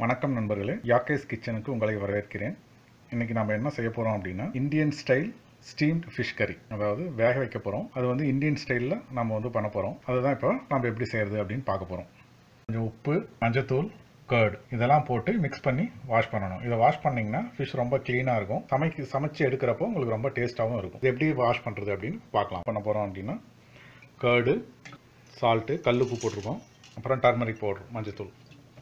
வணக்கம் நண்பர்களே யாக்கேஸ் கிச்சனுக்கு உங்களை வரவேற்கிறேன் இன்னைக்கு நம்ம என்ன செய்ய போகிறோம் அப்படின்னா இந்தியன் ஸ்டைல் ஸ்டீம்ட் ஃபிஷ் கறி அதாவது வேக வைக்க போகிறோம் அது வந்து இந்தியன் ஸ்டைலில் நம்ம வந்து பண்ண போகிறோம் அதுதான் இப்போ நம்ம எப்படி செய்கிறது அப்படின்னு பார்க்க போகிறோம் கொஞ்சம் உப்பு மஞ்சத்தூள் கர்டு இதெல்லாம் போட்டு மிக்ஸ் பண்ணி வாஷ் பண்ணணும் இதை வாஷ் பண்ணிங்கன்னா ஃபிஷ் ரொம்ப க்ளீனாக இருக்கும் சமைக்கு சமைச்சு எடுக்கிறப்போ உங்களுக்கு ரொம்ப டேஸ்ட்டாகவும் இருக்கும் இது எப்படி வாஷ் பண்ணுறது அப்படின்னு பார்க்கலாம் பண்ண போகிறோம் அப்படின்னா கர்டு சால்ட்டு கல்லுப்பு போட்டிருக்கோம் அப்புறம் டர்மரிக் பவுடர் மஞ்சத்தூள்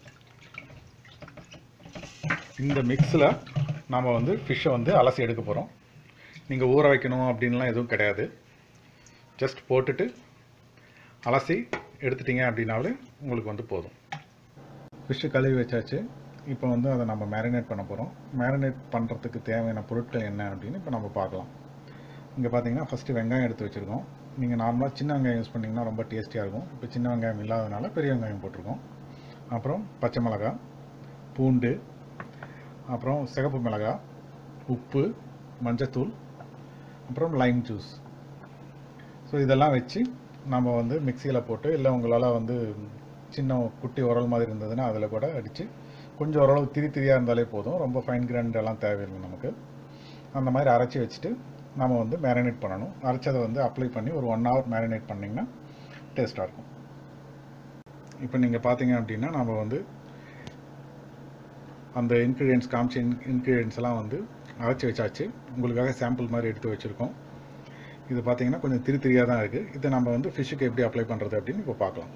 இந்த மிக்ஸில் நாம் வந்து ஃபிஷ்ஷை வந்து அலசி எடுக்க போகிறோம் நீங்கள் ஊற வைக்கணும் அப்படின்லாம் எதுவும் கிடையாது ஜஸ்ட் போட்டுட்டு அலசி எடுத்துட்டீங்க அப்படின்னாலே உங்களுக்கு வந்து போதும் ஃபிஷ்ஷு கழுவி வச்சாச்சு இப்போ வந்து அதை நம்ம மேரினேட் பண்ண போகிறோம் மேரினேட் பண்ணுறதுக்கு தேவையான பொருட்கள் என்ன அப்படின்னு இப்போ நம்ம பார்க்கலாம் இங்கே பார்த்தீங்கன்னா ஃபஸ்ட்டு வெங்காயம் எடுத்து வச்சுருக்கோம் நீங்கள் நார்மலாக சின்ன வெங்காயம் யூஸ் பண்ணிங்கன்னா ரொம்ப டேஸ்டியாக இருக்கும் இப்போ சின்ன வெங்காயம் இல்லாதனால பெரிய வெங்காயம் போட்டிருக்கோம் அப்புறம் பச்சை மிளகாய் பூண்டு அப்புறம் சிகப்பு மிளகாய் உப்பு மஞ்சத்தூள் அப்புறம் லைம் ஜூஸ் ஸோ இதெல்லாம் வச்சு நம்ம வந்து மிக்சியில் போட்டு இல்லை உங்களால் வந்து சின்ன குட்டி உரல் மாதிரி இருந்ததுன்னா அதில் கூட அடித்து கொஞ்சம் ஓரளவு திரி திரியாக இருந்தாலே போதும் ரொம்ப ஃபைன் கிரைண்ட் எல்லாம் தேவையில்லை நமக்கு அந்த மாதிரி அரைச்சி வச்சுட்டு நம்ம வந்து மேரினேட் பண்ணணும் அரைச்சதை வந்து அப்ளை பண்ணி ஒரு ஒன் ஹவர் மேரினேட் பண்ணிங்கன்னா டேஸ்ட்டாக இருக்கும் இப்போ நீங்கள் பார்த்தீங்க அப்படின்னா நம்ம வந்து அந்த இன்க்ரீடியன்ஸ் காமிச்ச இன் இன்க்ரீடியன்ஸ் எல்லாம் வந்து அரைச்சி வச்சாச்சு உங்களுக்காக சாம்பிள் மாதிரி எடுத்து வச்சுருக்கோம் இது பார்த்தீங்கன்னா கொஞ்சம் திரி திரியாக தான் இருக்குது இதை நம்ம வந்து ஃபிஷ்ஷுக்கு எப்படி அப்ளை பண்ணுறது அப்படின்னு இப்போ பார்க்கலாம்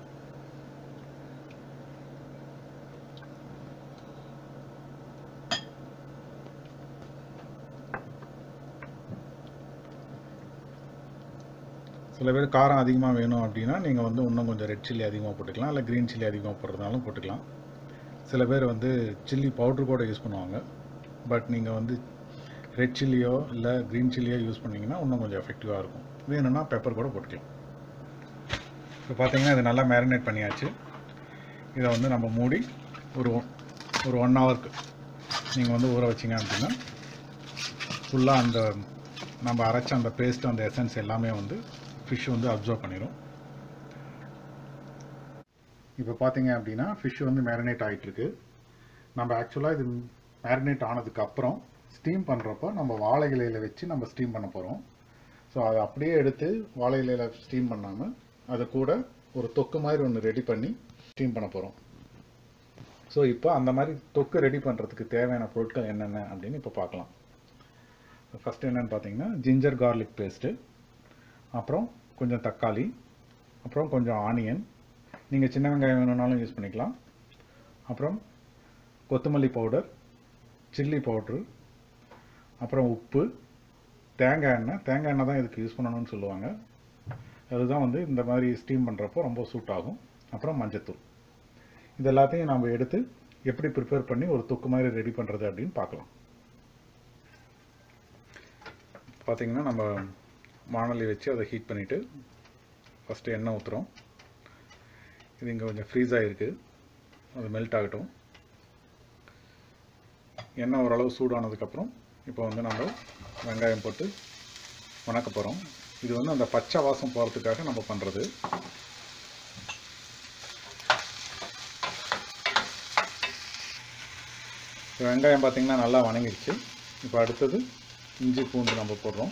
சில பேர் காரம் அதிகமாக வேணும் அப்படின்னா நீங்கள் வந்து இன்னும் கொஞ்சம் ரெட் சில்லி அதிகமாக போட்டுக்கலாம் இல்லை க்ரீன் சில்லி அதிகமாக போடுறதுனாலும் போட்டுக்கலாம் சில பேர் வந்து சில்லி பவுட்ரு கூட யூஸ் பண்ணுவாங்க பட் நீங்கள் வந்து ரெட் சில்லியோ இல்லை க்ரீன் சில்லியோ யூஸ் பண்ணிங்கன்னா இன்னும் கொஞ்சம் எஃபெக்டிவாக இருக்கும் வேணும்னா பெப்பர் கூட போட்டுக்கலாம் இப்போ பார்த்தீங்கன்னா இது நல்லா மேரினேட் பண்ணியாச்சு இதை வந்து நம்ம மூடி ஒரு ஒரு ஒன் ஹவருக்கு நீங்கள் வந்து ஊற வச்சிங்க அப்படின்னா ஃபுல்லாக அந்த நம்ம அரைச்ச அந்த பேஸ்ட் அந்த எசன்ஸ் எல்லாமே வந்து ஃபிஷ் வந்து அப்சர்வ் பண்ணிடும் இப்போ பார்த்தீங்க அப்படின்னா ஃபிஷ் வந்து மேரினேட் ஆகிட்டுருக்கு நம்ம ஆக்சுவலாக இது மேரினேட் ஆனதுக்கு அப்புறம் ஸ்டீம் பண்ணுறப்போ நம்ம வாழை இலையில் வச்சு நம்ம ஸ்டீம் பண்ண போகிறோம் ஸோ அதை அப்படியே எடுத்து வாழை இலையில் ஸ்டீம் பண்ணாமல் அதை கூட ஒரு தொக்கு மாதிரி ஒன்று ரெடி பண்ணி ஸ்டீம் பண்ண போகிறோம் ஸோ இப்போ அந்த மாதிரி தொக்கு ரெடி பண்ணுறதுக்கு தேவையான பொருட்கள் என்னென்ன அப்படின்னு இப்போ பார்க்கலாம் ஃபஸ்ட்டு என்னென்னு பார்த்தீங்கன்னா ஜிஞ்சர் கார்லிக் பேஸ்ட்டு அப்புறம் கொஞ்சம் தக்காளி அப்புறம் கொஞ்சம் ஆனியன் நீங்கள் சின்ன வெங்காயம் வேணும்னாலும் யூஸ் பண்ணிக்கலாம் அப்புறம் கொத்தமல்லி பவுடர் சில்லி பவுட்ரு அப்புறம் உப்பு தேங்காய் எண்ணெய் தேங்காய் எண்ணெய் தான் இதுக்கு யூஸ் பண்ணணும்னு சொல்லுவாங்க அதுதான் வந்து இந்த மாதிரி ஸ்டீம் பண்ணுறப்போ ரொம்ப சூட் ஆகும் அப்புறம் மஞ்சத்தூள் இது எல்லாத்தையும் நம்ம எடுத்து எப்படி ப்ரிப்பேர் பண்ணி ஒரு தொக்கு மாதிரி ரெடி பண்ணுறது அப்படின்னு பார்க்கலாம் பார்த்திங்கன்னா நம்ம வானொலி வச்சு அதை ஹீட் பண்ணிவிட்டு ஃபஸ்ட்டு எண்ணெய் ஊற்றுறோம் இது இங்கே கொஞ்சம் ஃப்ரீஸ் ஆகிருக்கு அது மெல்ட் ஆகட்டும் எண்ணெய் ஓரளவு சூடானதுக்கப்புறம் இப்போ வந்து நம்ம வெங்காயம் போட்டு வணக்க போகிறோம் இது வந்து அந்த பச்சை வாசம் போகிறதுக்காக நம்ம பண்ணுறது வெங்காயம் பார்த்திங்கன்னா நல்லா வணங்கிடுச்சு இப்போ அடுத்தது இஞ்சி பூண்டு நம்ம போடுறோம்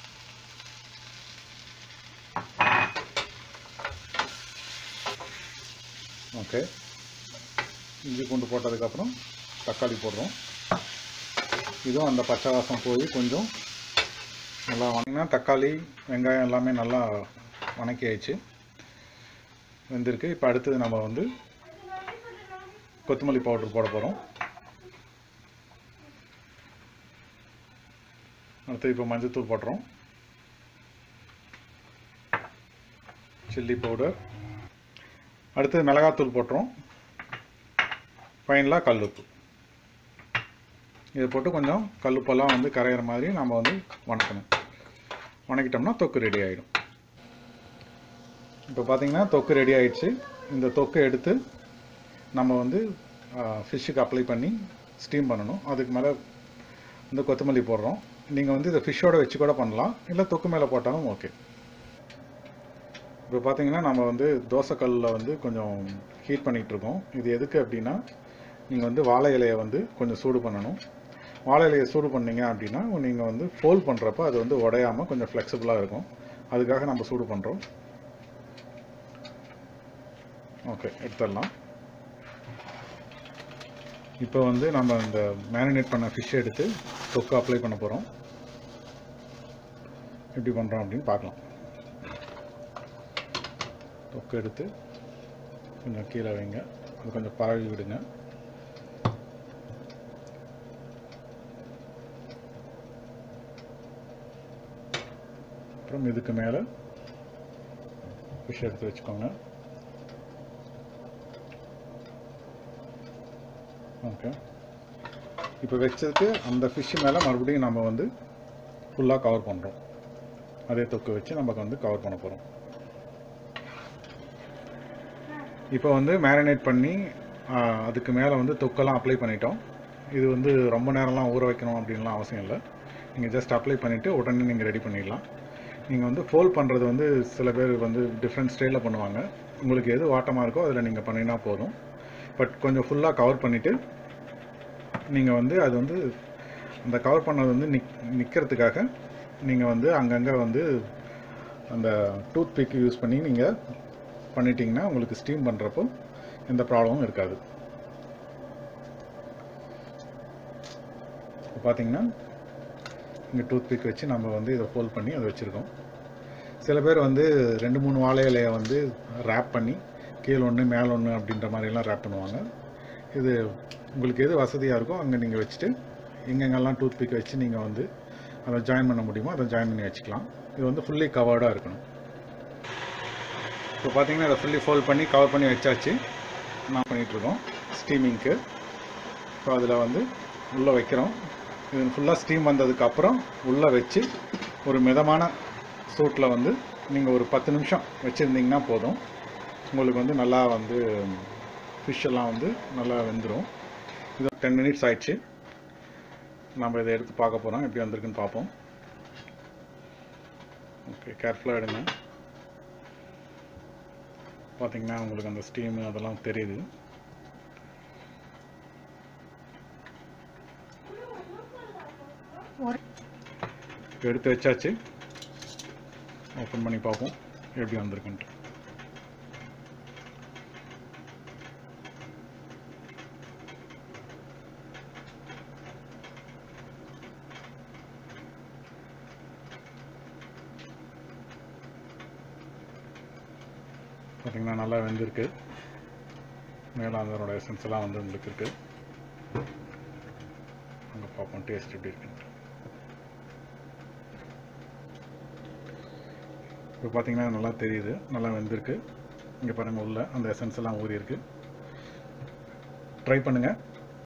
ஓகே இஞ்சி பூண்டு போட்டதுக்கப்புறம் தக்காளி போடுறோம் இதுவும் அந்த பச்சை வாசம் போய் கொஞ்சம் நல்லா வணங்கினா தக்காளி வெங்காயம் எல்லாமே நல்லா வணக்கி ஆயிடுச்சு வெந்திருக்கு இப்போ அடுத்தது நம்ம வந்து கொத்தமல்லி பவுடர் போட போகிறோம் அடுத்து இப்போ மஞ்சத்தூள் போடுறோம் சில்லி பவுடர் அடுத்து மிளகாத்தூள் போட்டுரும் ஃபைனலாக கல்லுப்பு இதை போட்டு கொஞ்சம் கல்லுப்பெல்லாம் வந்து கரையிற மாதிரி நம்ம வந்து வணக்கணும் வணக்கிட்டோம்னா தொக்கு ரெடி ஆகிடும் இப்போ பார்த்தீங்கன்னா தொக்கு ரெடி ஆகிடுச்சு இந்த தொக்கை எடுத்து நம்ம வந்து ஃபிஷ்ஷுக்கு அப்ளை பண்ணி ஸ்டீம் பண்ணணும் அதுக்கு மேலே வந்து கொத்தமல்லி போடுறோம் நீங்கள் வந்து இதை ஃபிஷ்ஷோட வச்சு கூட பண்ணலாம் இல்லை தொக்கு மேலே போட்டாலும் ஓகே இப்போ பார்த்தீங்கன்னா நம்ம வந்து தோசைக்கல்லில் வந்து கொஞ்சம் ஹீட் பண்ணிகிட்டு இருக்கோம் இது எதுக்கு அப்படின்னா நீங்கள் வந்து வாழை இலையை வந்து கொஞ்சம் சூடு பண்ணணும் வாழை இலையை சூடு பண்ணீங்க அப்படின்னா நீங்கள் வந்து ஃபோல்ட் பண்ணுறப்ப அது வந்து உடையாமல் கொஞ்சம் ஃப்ளெக்சிபிளாக இருக்கும் அதுக்காக நம்ம சூடு பண்ணுறோம் ஓகே எடுத்துடலாம் இப்போ வந்து நம்ம இந்த மேரினேட் பண்ண ஃபிஷ்ஷை எடுத்து தொக்கு அப்ளை பண்ண போகிறோம் எப்படி பண்ணுறோம் அப்படின்னு பார்க்கலாம் தொக்கு எடுத்து கொஞ்சம் கீழே வைங்க அது கொஞ்சம் பரவி விடுங்க அப்புறம் இதுக்கு மேலே ஃபிஷ் எடுத்து வச்சுக்கோங்க ஓகே இப்போ வச்சதுக்கு அந்த ஃபிஷ் மேலே மறுபடியும் நம்ம வந்து ஃபுல்லாக கவர் பண்ணுறோம் அதே தொக்கு வச்சு நமக்கு வந்து கவர் பண்ண போகிறோம் இப்போ வந்து மேரினேட் பண்ணி ஆ, அதுக்கு மேலே வந்து தொக்கெல்லாம் அப்ளை பண்ணிட்டோம் இது வந்து ரொம்ப நேரம்லாம் ஊற வைக்கணும் அப்படின்லாம் அவசியம் இல்லை நீங்கள் ஜஸ்ட் அப்ளை பண்ணிவிட்டு உடனே நீங்கள் ரெடி பண்ணிடலாம் நீங்கள் வந்து ஃபோல்ட் பண்ணுறது வந்து சில பேர் வந்து டிஃப்ரெண்ட் ஸ்டைலில் பண்ணுவாங்க உங்களுக்கு எது வாட்டமாக இருக்கோ அதில் நீங்கள் பண்ணினா போதும் பட் கொஞ்சம் ஃபுல்லாக கவர் பண்ணிவிட்டு நீங்கள் வந்து அது வந்து அந்த கவர் பண்ணது வந்து நிக் நிற்கிறதுக்காக நீங்கள் வந்து அங்கங்கே வந்து அந்த டூத் பிக் யூஸ் பண்ணி நீங்கள் பண்ணிட்டீங்கன்னா உங்களுக்கு ஸ்டீம் பண்ணுறப்போ எந்த ப்ராப்ளமும் இருக்காது இப்போ பார்த்தீங்கன்னா இங்கே டூத் பிக் வச்சு நம்ம வந்து இதை ஃபோல்ட் பண்ணி அதை வச்சுருக்கோம் சில பேர் வந்து ரெண்டு மூணு வாழை இலையை வந்து ரேப் பண்ணி கீழே ஒன்று மேலே ஒன்று அப்படின்ற மாதிரிலாம் ரேப் பண்ணுவாங்க இது உங்களுக்கு எது வசதியாக இருக்கோ அங்கே நீங்கள் வச்சுட்டு எங்கெங்கெல்லாம் டூத் பிக் வச்சு நீங்கள் வந்து அதை ஜாயின் பண்ண முடியுமோ அதை ஜாயின் பண்ணி வச்சுக்கலாம் இது வந்து ஃபுல்லி கவர்டாக இருக்கணும் இப்போ பார்த்தீங்கன்னா அதை ஃபுல்லி ஃபோல்ட் பண்ணி கவர் பண்ணி வச்சாச்சு நான் பண்ணிகிட்ருக்கோம் ஸ்டீமிங்க்கு இப்போ அதில் வந்து உள்ளே வைக்கிறோம் இது ஃபுல்லாக ஸ்டீம் வந்ததுக்கப்புறம் உள்ளே வச்சு ஒரு மிதமான சூட்டில் வந்து நீங்கள் ஒரு பத்து நிமிஷம் வச்சுருந்தீங்கன்னா போதும் உங்களுக்கு வந்து நல்லா வந்து ஃபிஷ் எல்லாம் வந்து நல்லா வெந்துடும் இது டென் மினிட்ஸ் ஆயிடுச்சு நம்ம இதை எடுத்து பார்க்க போகிறோம் எப்படி வந்திருக்குன்னு பார்ப்போம் ஓகே கேர்ஃபுல்லாக எடுங்க பார்த்தீங்கன்னா உங்களுக்கு அந்த ஸ்டீம் அதெல்லாம் தெரியுது எடுத்து வச்சாச்சு ஓப்பன் பண்ணி பார்ப்போம் எப்படி வந்திருக்குன்ட்டு பார்த்தீங்கன்னா நல்லா வெந்திருக்கு மேலே அதனோட எசன்ஸ் எல்லாம் வந்து உங்களுக்கு இருக்கு அங்கே பார்ப்போம் டேஸ்ட் எப்படி இருக்குன்ட்டு இப்போ பார்த்தீங்கன்னா நல்லா தெரியுது நல்லா வெந்திருக்கு இங்கே பாருங்கள் உள்ள அந்த எசன்ஸ் எல்லாம் ஊறி இருக்கு ட்ரை பண்ணுங்கள்